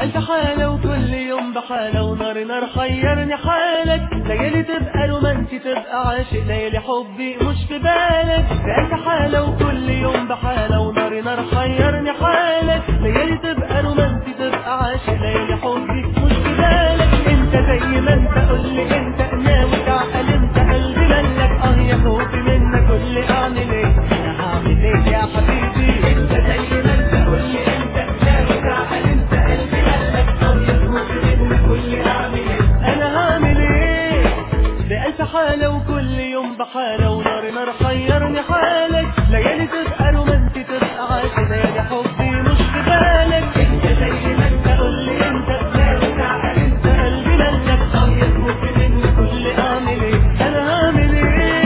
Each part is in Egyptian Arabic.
بألف حالة وكل يوم بحالة ونار نار خيرني حالك ليالي تبقى رومانسي تبقى عاشق ليالي حبي مش في بالك بألف حالة وكل يوم بحالة ونار نار خيرني حالك ليالي تبقى رومانسي تبقى عاشق ليالي حبي مش في بالك انت زي ما انت قول لي انت ناوي تعقل انت قلبي ملك اه يا خوفي منك قول لي اعمل ايه انا هعمل ايه يا حبيبي انت زي ما انت قول لي انت ناوي تعقل انت قلبي ملك اه يا خوفي منك قول لي اعمل ايه انا هعمل ايه بألف حالة وكل يوم بحالة ونار نار خيرني حالك ليالي تبقى رومانسي تبقى عاشق ليالي حبي مش في بالك انت زي ما انت قول لي انت ناوي تعقل انت قلبي ملك اه يا خوفي منك قول لي اعمل ايه انا هعمل ايه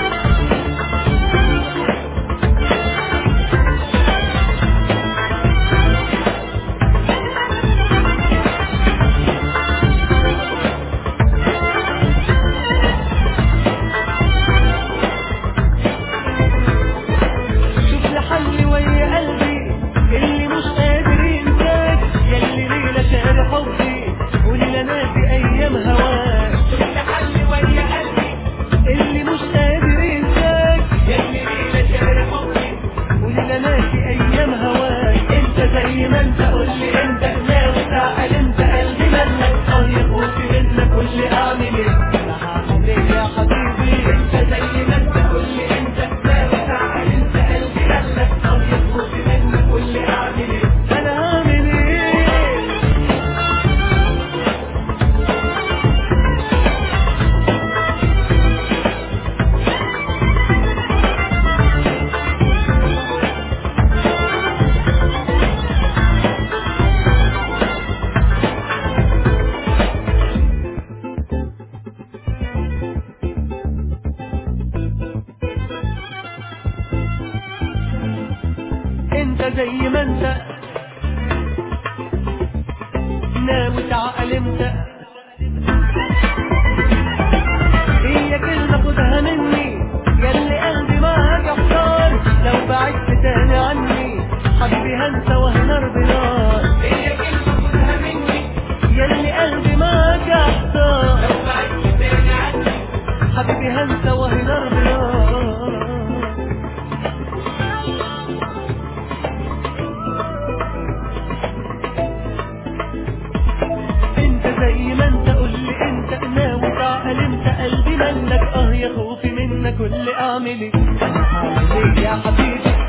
شوف لي حل ويا قلبي اللي مش قادر ينساك ياللي ليلة شهر حبي وليلة ناسي أيام هواك شوف لي حل ويا قلبي اللي مش قادر ينساك ياللي ليلة شهر حبي وليلة ناسي أيام هواك أنت زي ما أنت قول لي أنت ناوي تعقل أنت قلبي ملك اه يا خوفي منك قول لي أعمل إيه أنا هعمل إيه يا حبيبي أنت زي ما أنت قول لي أنت ناوي تعقل أنت قلبي ملك اه يا خوفي منك قول لي أعمل إيه أنا هعمل إيه انت زي ما انت ناوي تعقل انت هي كلمة خدها مني ياللي قلبي معاك احتار لو بعدت تاني عني حبيبي هنسى وهنار بنار هي كلمة خدها مني ياللي قلبي معاك احتار لو بعدت تاني عني حبيبي هنسى وهنار بنار انت زي ما انت قول لي انت ناوي تعقل انت قلبي ملك اه يا خوفي منك قول لي اعمل ايه انا هعمل ايه يا حبيبي